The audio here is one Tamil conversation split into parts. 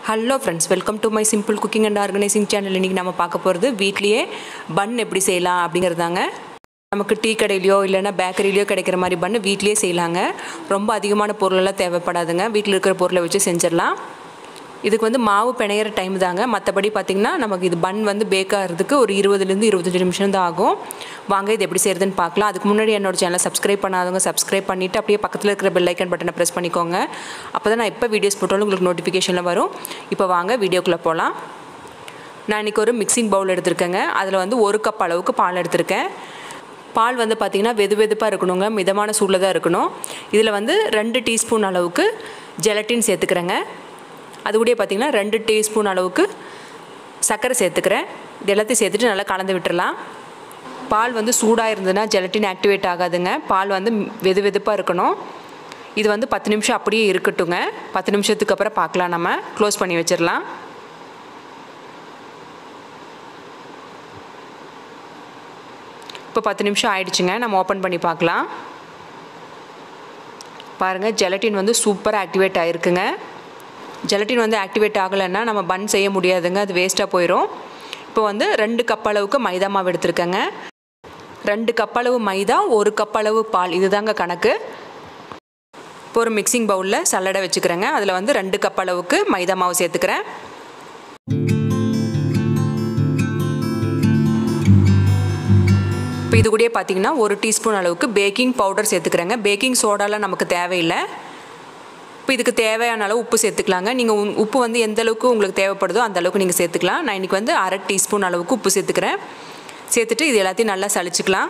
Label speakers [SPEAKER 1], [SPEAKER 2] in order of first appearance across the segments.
[SPEAKER 1] hello friends welcome to my simple cooking and organising channel இன்றைக்கி நம்ம பார்க்க போகிறது வீட்லேயே பன் எப்படி செய்யலாம் அப்படிங்கிறதாங்க நமக்கு டீ கடையிலையோ இல்லைன்னா பேக்கரிலையோ கிடைக்கிற மாதிரி பன்னு வீட்லேயே செய்யலாங்க ரொம்ப அதிகமான பொருளெல்லாம் தேவைப்படாதுங்க வீட்டில் இருக்கிற பொருளை வச்சு செஞ்சிடலாம் இதுக்கு வந்து மாவு பிணையிற டைம் தாங்க மற்றபடி பார்த்திங்கன்னா நமக்கு இது பன் வந்து பேக் ஆகிறதுக்கு ஒரு இருபதுலேருந்து இருபத்தஞ்சி நிமிஷம் தான் ஆகும் வாங்க இது எப்படி செய்கிறதுன்னு பார்க்கலாம் அதுக்கு முன்னாடி என்னோட சேனலை சப்ஸ்கிரைப் பண்ணாதவங்க சப்ஸ்கிரைப் பண்ணிவிட்டு அப்படியே பக்கத்தில் இருக்கிற பெல் ஐக்கன் பட்டனை ப்ரெஸ் பண்ணிக்கோங்க அப்போ தான் நான் எப்போ வீடியோஸ் போட்டாலும் உங்களுக்கு நோட்டிஃபிகேஷனில் வரும் இப்போ வாங்க வீடியோக்குள்ளே போகலாம் நான் இன்றைக்கி ஒரு மிக்சிங் பவுல் எடுத்திருக்கேங்க அதில் வந்து ஒரு கப் அளவுக்கு பால் எடுத்திருக்கேன் பால் வந்து பார்த்திங்கன்னா வெது வெதுப்பாக இருக்கணுங்க மிதமான சூடில் தான் இருக்கணும் இதில் வந்து ரெண்டு டீஸ்பூன் அளவுக்கு ஜெலட்டின் சேர்த்துக்கிறேங்க அது கூட பார்த்திங்கன்னா ரெண்டு டீஸ்பூன் அளவுக்கு சர்க்கரை சேர்த்துக்கிறேன் இது எல்லாத்தையும் சேர்த்துட்டு நல்லா கலந்து விட்டுறலாம் பால் வந்து சூடாக இருந்ததுன்னா ஜெலட்டின் ஆக்டிவேட் ஆகாதுங்க பால் வந்து வெது வெதுப்பாக இருக்கணும் இது வந்து பத்து நிமிஷம் அப்படியே இருக்கட்டுங்க பத்து நிமிஷத்துக்கு அப்புறம் பார்க்கலாம் நம்ம க்ளோஸ் பண்ணி வச்சிடலாம் இப்போ பத்து நிமிஷம் ஆயிடுச்சுங்க நம்ம ஓப்பன் பண்ணி பார்க்கலாம் பாருங்கள் ஜெலட்டின் வந்து சூப்பராக ஆக்டிவேட் ஆகிருக்குங்க ஜெலட்டின் வந்து ஆக்டிவேட் ஆகலைன்னா நம்ம பன் செய்ய முடியாதுங்க அது வேஸ்ட்டாக போயிடும் இப்போ வந்து ரெண்டு கப் அளவுக்கு மைதா மாவு எடுத்துருக்கேங்க ரெண்டு கப் அளவு மைதா ஒரு கப் அளவு பால் இதுதாங்க கணக்கு இப்போ ஒரு மிக்சிங் பவுலில் சல்லடை வச்சுக்கிறேங்க அதில் வந்து ரெண்டு கப் அளவுக்கு மைதா மாவு சேர்த்துக்கிறேன் இப்போ இது கூடயே பார்த்தீங்கன்னா ஒரு டீஸ்பூன் அளவுக்கு பேக்கிங் பவுடர் சேர்த்துக்கிறேங்க பேக்கிங் சோடாலாம் நமக்கு தேவையில்லை இப்போ இதுக்கு தேவையான அளவு உப்பு சேர்த்துக்கலாங்க நீங்கள் உப்பு வந்து எந்த அளவுக்கு உங்களுக்கு தேவைப்படுதோ அந்த அளவுக்கு நீங்கள் சேர்த்துக்கலாம் நான் இன்றைக்கி வந்து அரை டீஸ்பூன் அளவுக்கு உப்பு சேர்த்துக்கிறேன் சேர்த்துட்டு இது எல்லாத்தையும் நல்லா சளிச்சிக்கலாம்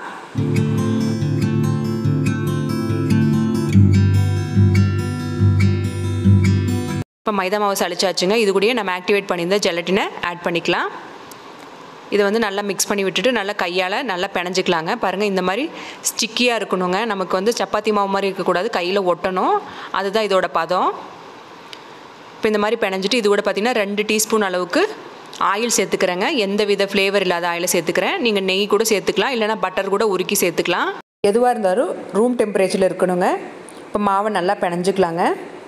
[SPEAKER 1] இப்போ மைதா மாவு சளிச்சாச்சுங்க இது கூடயே நம்ம ஆக்டிவேட் பண்ணியிருந்த ஜெலட்டினை ஆட் பண்ணிக்கலாம் இதை வந்து நல்லா மிக்ஸ் பண்ணி விட்டுட்டு நல்லா கையால் நல்லா பிணைஞ்சிக்கலாங்க பாருங்கள் இந்த மாதிரி ஸ்டிக்கியாக இருக்கணுங்க நமக்கு வந்து சப்பாத்தி மாவு மாதிரி இருக்கக்கூடாது கையில் ஒட்டணும் அதுதான் இதோட பதம் இப்போ இந்த மாதிரி பிணைஞ்சிட்டு இது கூட பார்த்திங்கன்னா ரெண்டு டீஸ்பூன் அளவுக்கு ஆயில் சேர்த்துக்கிறேங்க எந்த வித ஃப்ளேவர் இல்லாத ஆயிலை சேர்த்துக்கிறேன் நீங்கள் நெய் கூட சேர்த்துக்கலாம் இல்லைனா பட்டர் கூட உருக்கி சேர்த்துக்கலாம் எதுவாக இருந்தாலும் ரூம் டெம்பரேச்சரில் இருக்கணுங்க இப்போ மாவை நல்லா பிணைஞ்சிக்கலாங்க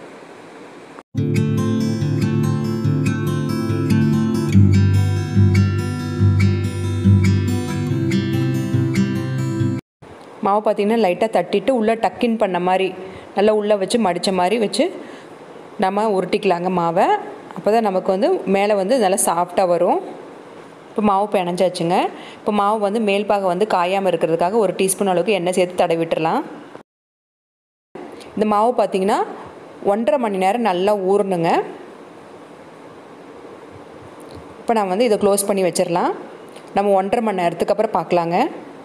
[SPEAKER 1] மாவு பார்த்திங்கன்னா லைட்டாக தட்டிட்டு உள்ளே டக்கின் பண்ண மாதிரி நல்லா உள்ளே வச்சு மடித்த மாதிரி வச்சு நம்ம உருட்டிக்கலாங்க மாவை அப்போ தான் நமக்கு வந்து மேலே வந்து நல்லா சாஃப்டாக வரும் இப்போ மாவு பிணைஞ்சாச்சுங்க இப்போ மாவு வந்து மேல் பாகம் வந்து காயாமல் இருக்கிறதுக்காக ஒரு டீஸ்பூன் அளவுக்கு எண்ணெய் சேர்த்து தடவி விட்டுறலாம் இந்த மாவு பார்த்திங்கன்னா ஒன்றரை மணி நேரம் நல்லா ஊறணுங்க இப்போ நான் வந்து இதை க்ளோஸ் பண்ணி வச்சிடலாம் நம்ம ஒன்றரை மணி நேரத்துக்கு அப்புறம் பார்க்கலாங்க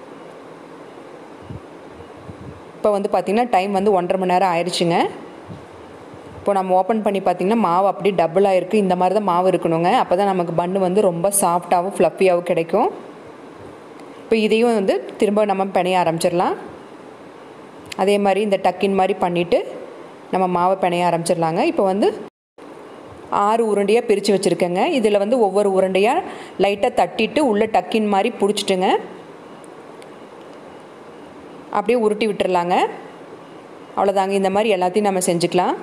[SPEAKER 1] இப்போ வந்து பார்த்திங்கன்னா டைம் வந்து ஒன்றரை மணி நேரம் ஆயிடுச்சுங்க இப்போ நம்ம ஓப்பன் பண்ணி பார்த்திங்கன்னா மாவு அப்படியே டபுளாக இருக்குது இந்த மாதிரி தான் மாவு இருக்கணுங்க அப்போ தான் நமக்கு பன்னு வந்து ரொம்ப சாஃப்டாகவும் ஃப்ளஃபியாகவும் கிடைக்கும் இப்போ இதையும் வந்து திரும்ப நம்ம பிணைய ஆரம்பிச்சிடலாம் அதே மாதிரி இந்த டக்கின் மாதிரி பண்ணிவிட்டு நம்ம மாவை பிணைய ஆரம்பிச்சிடலாங்க இப்போ வந்து ஆறு உருண்டையாக பிரித்து வச்சுருக்கேங்க இதில் வந்து ஒவ்வொரு உருண்டையாக லைட்டாக தட்டிட்டு உள்ளே டக்கின் மாதிரி பிடிச்சிட்டுங்க அப்படியே உருட்டி விட்டுறலாங்க அவ்வளோதாங்க இந்த மாதிரி எல்லாத்தையும் நம்ம செஞ்சுக்கலாம்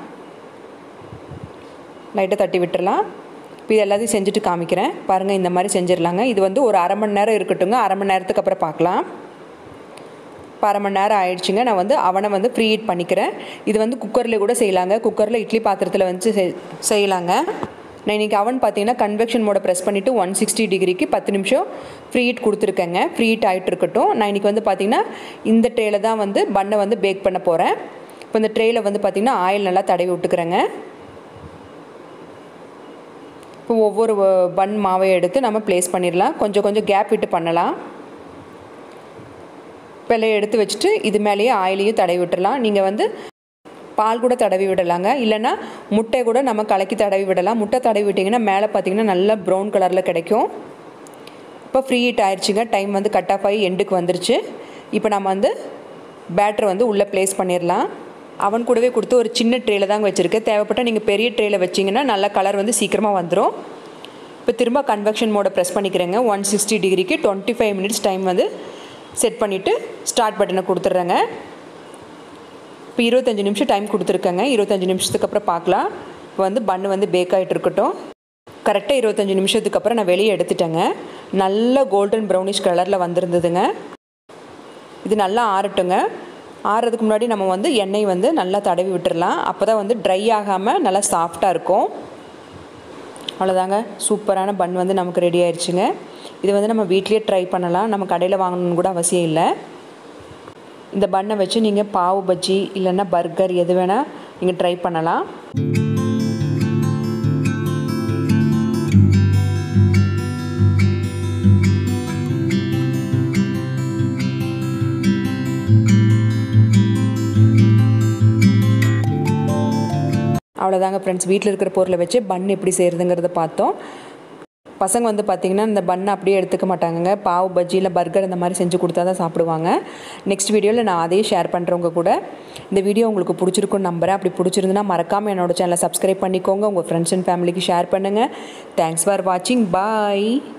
[SPEAKER 1] லைட்டாக தட்டி விட்டுறலாம் இப்போ இது எல்லாத்தையும் செஞ்சுட்டு காமிக்கிறேன் பாருங்கள் இந்த மாதிரி செஞ்சிடலாங்க இது வந்து ஒரு அரை மணி நேரம் இருக்கட்டுங்க அரை மணி நேரத்துக்கு அப்புறம் பார்க்கலாம் இப்போ அரை மணி நேரம் ஆயிடுச்சுங்க நான் வந்து அவனை வந்து ப்ரீ ஹீட் பண்ணிக்கிறேன் இது வந்து குக்கரில் கூட செய்யலாங்க குக்கரில் இட்லி பாத்திரத்தில் வந்து செய்யலாங்க நான் இன்றைக்கி அவன் பார்த்தீங்கன்னா கன்வெக்ஷன் மோட ப்ரெஸ் பண்ணிவிட்டு ஒன் சிக்ஸ்டி டிகிரிக்கு பத்து நிமிஷம் ஃப்ரீ ஹீட் கொடுத்துருக்கேங்க ஃப்ரீ ஹீட் ஆகிட்டு இருக்கட்டும் நான் இன்றைக்கி வந்து பார்த்திங்கன்னா இந்த ட்ரேயில் தான் வந்து பண்ணை வந்து பேக் பண்ண போகிறேன் இப்போ இந்த ட்ரேயில் வந்து பார்த்திங்கன்னா ஆயில் நல்லா தடவி விட்டுக்கிறேங்க இப்போ ஒவ்வொரு பன் மாவை எடுத்து நம்ம ப்ளேஸ் பண்ணிடலாம் கொஞ்சம் கொஞ்சம் கேப் விட்டு பண்ணலாம் இப்போ எடுத்து வச்சுட்டு இது மேலேயே ஆயிலையும் தடவி விட்டுடலாம் நீங்கள் வந்து பால் கூட தடவி விடலாங்க இல்லைன்னா முட்டை கூட நம்ம கலக்கி தடவி விடலாம் முட்டை தடவி விட்டிங்கன்னா மேலே பார்த்திங்கன்னா நல்லா ப்ரௌன் கலரில் கிடைக்கும் இப்போ ஃப்ரீ ஹீட் ஆயிடுச்சுங்க டைம் வந்து கட் ஆஃப் ஆகி எண்டுக்கு வந்துருச்சு இப்போ நம்ம வந்து பேட்டர் வந்து உள்ளே ப்ளேஸ் பண்ணிடலாம் அவன் கூடவே கொடுத்து ஒரு சின்ன ட்ரேயில் தாங்க வச்சுருக்கேன் தேவைப்பட்டால் நீங்கள் பெரிய ட்ரேயில் வச்சிங்கன்னா நல்ல கலர் வந்து சீக்கிரமாக வந்துடும் இப்போ திரும்ப கன்வெக்ஷன் மோடை ப்ரெஸ் பண்ணிக்கிறேங்க ஒன் சிக்ஸ்டி டிகிரிக்கு டுவெண்ட்டி ஃபைவ் மினிட்ஸ் டைம் வந்து செட் பண்ணிவிட்டு ஸ்டார்ட் பட்டனை கொடுத்துட்றேங்க இப்போ இருபத்தஞ்சி நிமிஷம் டைம் கொடுத்துருக்கேங்க இருபத்தஞ்சி நிமிஷத்துக்கு அப்புறம் பார்க்கலாம் இப்போ வந்து பன்னு வந்து பேக் ஆகிட்டு இருக்கட்டும் கரெக்டாக இருபத்தஞ்சி நிமிஷத்துக்கு அப்புறம் நான் வெளியே எடுத்துட்டேங்க நல்ல கோல்டன் ப்ரௌனிஷ் கலரில் வந்திருந்ததுங்க இது நல்லா ஆறட்டுங்க ஆறுறதுக்கு முன்னாடி நம்ம வந்து எண்ணெய் வந்து நல்லா தடவி விட்டுறலாம் அப்போ தான் வந்து ட்ரை ஆகாமல் நல்லா சாஃப்டாக இருக்கும் அவ்வளோதாங்க சூப்பரான பன் வந்து நமக்கு ரெடி ஆயிடுச்சுங்க இது வந்து நம்ம வீட்லேயே ட்ரை பண்ணலாம் நம்ம கடையில் வாங்கணும்னு கூட அவசியம் இல்லை இந்த பண்ணை வச்சு நீங்கள் பாவு பஜ்ஜி இல்லைன்னா பர்கர் எது வேணால் நீங்கள் ட்ரை பண்ணலாம் அவ்வளோதாங்க ஃப்ரெண்ட்ஸ் வீட்டில் இருக்கிற பொருளை வச்சு பன் எப்படி செய்கிறதுங்கிறத பார்த்தோம் பசங்க வந்து பார்த்திங்கன்னா இந்த பண்ணை அப்படியே எடுத்துக்க மாட்டாங்கங்க பாவு பஜ்ஜி இல்லை பர்கர் இந்த மாதிரி செஞ்சு கொடுத்தா தான் சாப்பிடுவாங்க நெக்ஸ்ட் வீடியோவில் நான் அதையும் ஷேர் பண்ணுறவங்க கூட இந்த வீடியோ உங்களுக்கு பிடிச்சிருக்குன்னு நம்புகிறேன் அப்படி பிடிச்சிருந்துன்னா மறக்காமல் என்னோட சேனலை சப்ஸ்கிரைப் பண்ணிக்கோங்க உங்கள் ஃப்ரெண்ட்ஸ் அண்ட் ஃபேமிலிக்கு ஷேர் பண்ணுங்கள் தேங்க்ஸ் ஃபார் வாட்சிங் பாய்